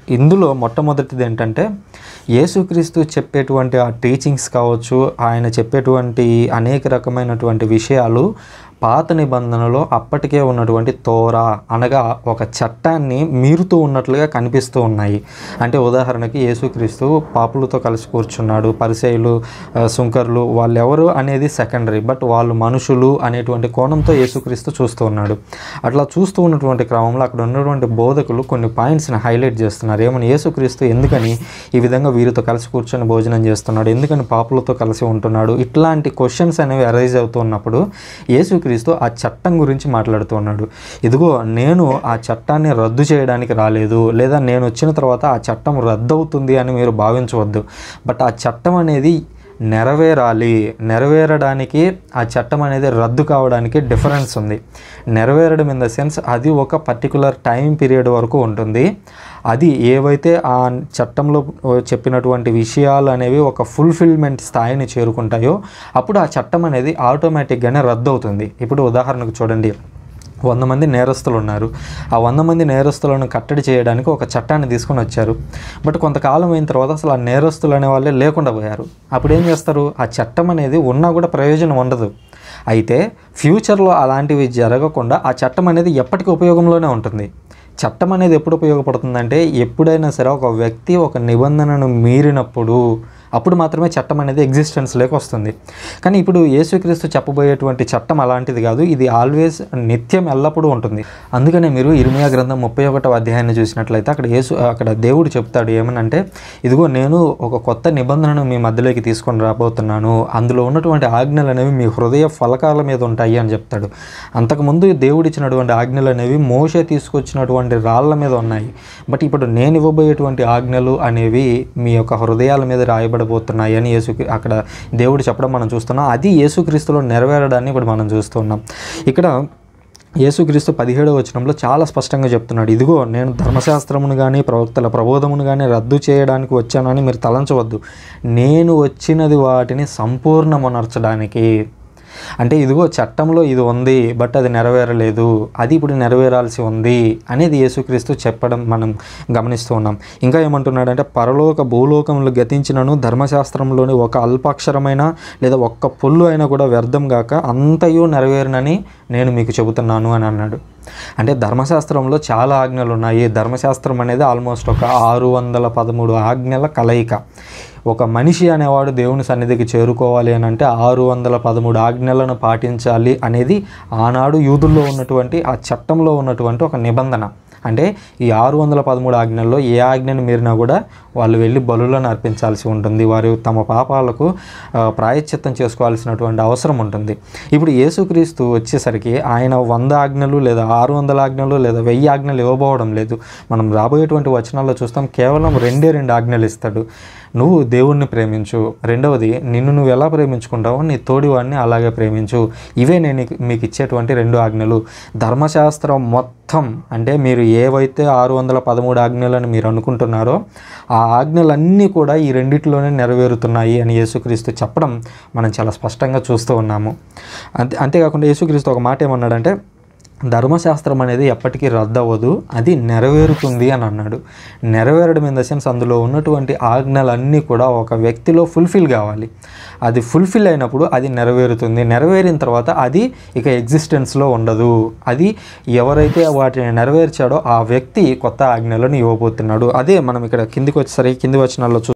ఇందులో మొట్టమొదటిది ఏంటంటే యేసుక్రీస్తు చెప్పేటువంటి ఆ టీచింగ్స్ కావచ్చు ఆయన చెప్పేటువంటి అనేక రకమైనటువంటి విషయాలు పాత నిబంధనలో అప్పటికే ఉన్నటువంటి తోరా అనగా ఒక చట్టాన్ని మీరుతూ ఉన్నట్లుగా కనిపిస్తూ ఉన్నాయి అంటే ఉదాహరణకి యేసుక్రీస్తు పాపులతో కలిసి కూర్చున్నాడు పరిచయులు ఆ, సుంకర్లు వాళ్ళు ఎవరు అనేది సెకండరీ బట్ వాళ్ళు మనుషులు అనేటువంటి కోణంతో యేసుక్రీస్తు చూస్తూ ఉన్నాడు అట్లా చూస్తూ ఉన్నటువంటి క్రమంలో అక్కడ ఉన్నటువంటి బోధకులు కొన్ని పాయింట్స్ని హైలైట్ చేస్తున్నారు ఏమని యేసుక్రీస్తు ఎందుకని ఈ విధంగా వీరితో కలిసి కూర్చొని భోజనం చేస్తున్నాడు ఎందుకని పాపులతో కలిసి ఉంటున్నాడు ఇట్లాంటి క్వశ్చన్స్ అనేవి అరైజ్ అవుతూ ఉన్నప్పుడు యేసుక్రీస్తు ఆ చట్టం గురించి మాట్లాడుతూ ఉన్నాడు ఇదిగో నేను ఆ చట్టాన్ని రద్దు చేయడానికి రాలేదు లేదా నేను వచ్చిన తర్వాత ఆ చట్టం రద్దు అవుతుంది అని మీరు భావించవద్దు బట్ ఆ చట్టం అనేది నెరవేరాలి నెరవేరడానికి ఆ చట్టం అనేది రద్దు కావడానికి డిఫరెన్స్ ఉంది నెరవేరడం ఇన్ ద సెన్స్ అది ఒక పర్టికులర్ టైం పీరియడ్ వరకు ఉంటుంది అది ఏవైతే ఆ చట్టంలో చెప్పినటువంటి విషయాలు అనేవి ఒక ఫుల్ఫిల్మెంట్ స్థాయిని చేరుకుంటాయో అప్పుడు ఆ చట్టం అనేది ఆటోమేటిక్గానే రద్దు అవుతుంది ఇప్పుడు ఉదాహరణకు చూడండి వంద మంది నేరస్తులు ఉన్నారు ఆ వంద మంది నేరస్తులను కట్టడి చేయడానికి ఒక చట్టాన్ని తీసుకొని వచ్చారు బట్ కొంతకాలం అయిన తర్వాత అసలు ఆ నేరస్తులు అనే వాళ్ళే లేకుండా పోయారు అప్పుడు ఏం చేస్తారు ఆ చట్టం అనేది ఉన్నా కూడా ప్రయోజనం ఉండదు అయితే ఫ్యూచర్లో అలాంటివి జరగకుండా ఆ చట్టం అనేది ఎప్పటికీ ఉపయోగంలోనే ఉంటుంది చట్టం అనేది ఎప్పుడు ఉపయోగపడుతుందంటే ఎప్పుడైనా సరే ఒక వ్యక్తి ఒక నిబంధనను మీరినప్పుడు అప్పుడు మాత్రమే చట్టం అనేది ఎగ్జిస్టెన్స్లోకి వస్తుంది కానీ ఇప్పుడు యేసుక్రీస్తు చెప్పబోయేటువంటి చట్టం అలాంటిది కాదు ఇది ఆల్వేస్ నిత్యం ఎల్లప్పుడూ ఉంటుంది అందుకనే మీరు ఇర్మియా గ్రంథం ముప్పై ఒకటో అధ్యాయాన్ని చూసినట్లయితే అక్కడ యేసు అక్కడ దేవుడు చెప్తాడు ఏమనంటే ఇదిగో నేను ఒక కొత్త నిబంధనను మీ మధ్యలోకి తీసుకొని రాబోతున్నాను అందులో ఉన్నటువంటి ఆజ్ఞలు అనేవి మీ హృదయ ఫలకాల మీద ఉంటాయి అని చెప్తాడు అంతకుముందు దేవుడు ఇచ్చినటువంటి ఆజ్ఞలు అనేవి మోసే తీసుకొచ్చినటువంటి రాళ్ళ మీద ఉన్నాయి బట్ ఇప్పుడు నేను ఇవ్వబోయేటువంటి ఆజ్ఞలు అనేవి మీ యొక్క హృదయాల మీద రాయబడబోతున్నాయి అని యేసు అక్కడ దేవుడు చెప్పడం మనం చూస్తున్నాం అది యేసుక్రీస్తులో నెరవేరడాన్ని ఇప్పుడు మనం చూస్తున్నాం ఇక్కడ యేసుక్రీస్తు పదిహేడవ వచనంలో చాలా స్పష్టంగా చెప్తున్నాడు ఇదిగో నేను ధర్మశాస్త్రమును కానీ ప్రవక్తల ప్రబోధమును కానీ రద్దు చేయడానికి వచ్చానని మీరు తలంచవద్దు నేను వచ్చినది వాటిని సంపూర్ణమునర్చడానికి అంటే ఇదిగో చట్టంలో ఇది ఉంది బట్ అది నెరవేరలేదు అది ఇప్పుడు నెరవేరాల్సి ఉంది అనేది యేసుక్రీస్తు చెప్పడం మనం గమనిస్తూ ఉన్నాం ఇంకా ఏమంటున్నాడంటే పరలోక భూలోకములు గతించినను ధర్మశాస్త్రంలోని ఒక అల్పాక్షరమైన లేదా ఒక్క పొల్లు అయినా కూడా వ్యర్థం గాక అంతయు నెరవేరునని నేను మీకు చెబుతున్నాను అని అన్నాడు అంటే ధర్మశాస్త్రంలో చాలా ఆజ్ఞలు ఉన్నాయి ధర్మశాస్త్రం అనేది ఆల్మోస్ట్ ఒక ఆరు వందల పదమూడు ఆజ్ఞల కలయిక ఒక మనిషి అనేవాడు దేవుని సన్నిధికి చేరుకోవాలి అని అంటే ఆరు వందల పదమూడు ఆజ్ఞలను పాటించాలి అనేది ఆనాడు యూదుల్లో ఉన్నటువంటి ఆ చట్టంలో ఉన్నటువంటి ఒక నిబంధన అంటే ఈ ఆరు వందల పదమూడు ఆజ్ఞల్లో ఏ ఆజ్ఞను మీరినా కూడా వాళ్ళు వెళ్ళి బలులను అర్పించాల్సి ఉంటుంది వారు తమ పాపాలకు ఆ, ప్రాయశ్చిత్తం చేసుకోవాల్సినటువంటి అవసరం ఉంటుంది ఇప్పుడు యేసుక్రీస్తు వచ్చేసరికి ఆయన వంద ఆజ్ఞలు లేదా ఆరు వందల ఆజ్ఞలు లేదా వెయ్యి ఆజ్ఞలు ఇవ్వబోవడం లేదు మనం రాబోయేటువంటి వచనాల్లో చూస్తాం కేవలం రెండే రెండు ఆజ్ఞలు ఇస్తాడు నువ్వు దేవుణ్ణి ప్రేమించు రెండవది నిన్ను నువ్వు ఎలా ప్రేమించుకుంటావో నీ తోడివాడిని అలాగే ప్రేమించు ఇవే నేను నీకు- మీకు ఇచ్చేటువంటి రెండు ఆజ్ఞలు ధర్మశాస్త్రం మొత్తం అంటే మీరు ఏవైతే ఆరు వందల పదమూడు ఆజ్ఞలను మీరు అనుకుంటున్నారో ఆ ఆజ్ఞలన్నీ కూడా ఈ రెండిట్లోనే నెరవేరుతున్నాయి అని యేసుక్రీస్తు చెప్పడం మనం చాలా స్పష్టంగా చూస్తూ ఉన్నాము అంతే అంతేకాకుండా యేసుక్రీస్తు ఒక మాట ఏమన్నాడంటే ధర్మశాస్త్రం అనేది ఎప్పటికీ రద్దు అవ్వదు అది నెరవేరుతుంది అని అన్నాడు నెరవేరడం ఇన్ ద సెన్స్ అందులో ఉన్నటువంటి ఆజ్ఞలన్నీ కూడా ఒక వ్యక్తిలో ఫుల్ఫిల్ కావాలి అది ఫుల్ఫిల్ అయినప్పుడు అది నెరవేరుతుంది నెరవేరిన తర్వాత అది ఇక ఎగ్జిస్టెన్స్లో ఉండదు అది ఎవరైతే వాటిని నెరవేర్చాడో ఆ వ్యక్తి కొత్త ఆజ్ఞలను ఇవ్వబోతున్నాడు అదే మనం ఇక్కడ కిందికి వచ్చేసరికి కింది వచనాల్లో చూ